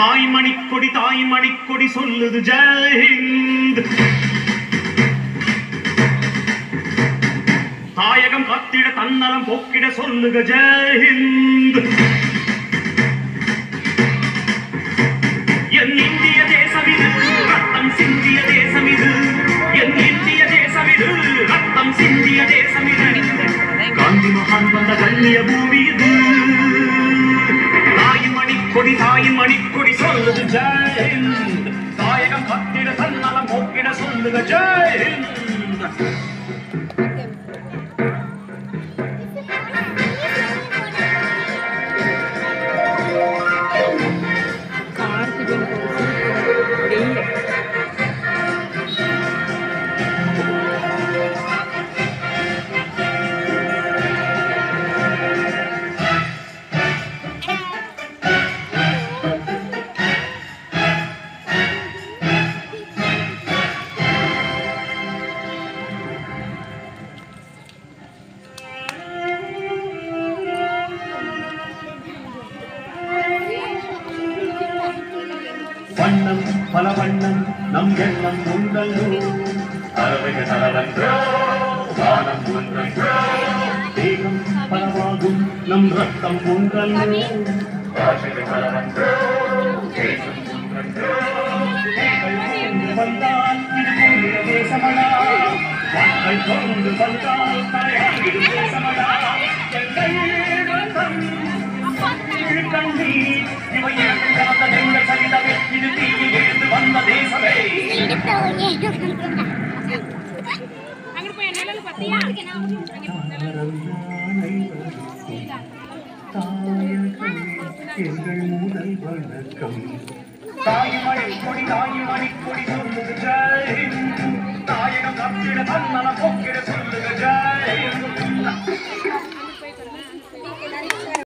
தாய் மணிக்கொடி தாய் மணிக்கொடி சொல்லுது ஜெயஹிந்த் தாயகம் கத்திட தன்னலம் போக்கிட சொல்லுக ஜெயஹிந்த் என் இந்திய தேசம் இது ரத்தம் சிந்திய தேசம் இது என் இந்திய தேசம் இது ரத்தம் சிந்திய தேசம் இது காந்தி மகான் வந்த கண்ணிய பூமி இது தாயின் மணிக்கொடி தாயின் மணிக்கொடி சொல்லுது ஜெயஹிந்த் தாயகம் கத்திட தன்னலம் போக்கிட சொல்லுக ஜெயஹிந்த் வண்ணம் பல வண்ணம் நம் எண்ணம் உண்டல்லோ பறவைக தளவன்றோ வானம் ஒன்றன்றோ தேகம் பலவாகும் நம் ரத்தம் ஒன்றல்லோ பாஷைக பலவன்றோ தேசம் ஒன்றன்றோ தேகள் தோன்று வந்தால் இது புண்ணிய தேசமடா மக்கள் தோன்று வந்தால் தலையாகிடு தேசமடா எங்கள் ரத்தம் இது கண்ணீர் இவை இரண்டும் கலந்த நெஞ்சல் சரிதமே இது தீயில் இருந்து வந்த தேசமே அங்க போய் நிழல் பாத்தியா எங்கள் முதல் வணக்கம் தாய்மழை கொடி தாய்மழை கொடி சொல்லுக ஜெய் ஹிந்த். தாயகம் கத்திட தன்னல போக்கிட சொல்லுக ஜெய்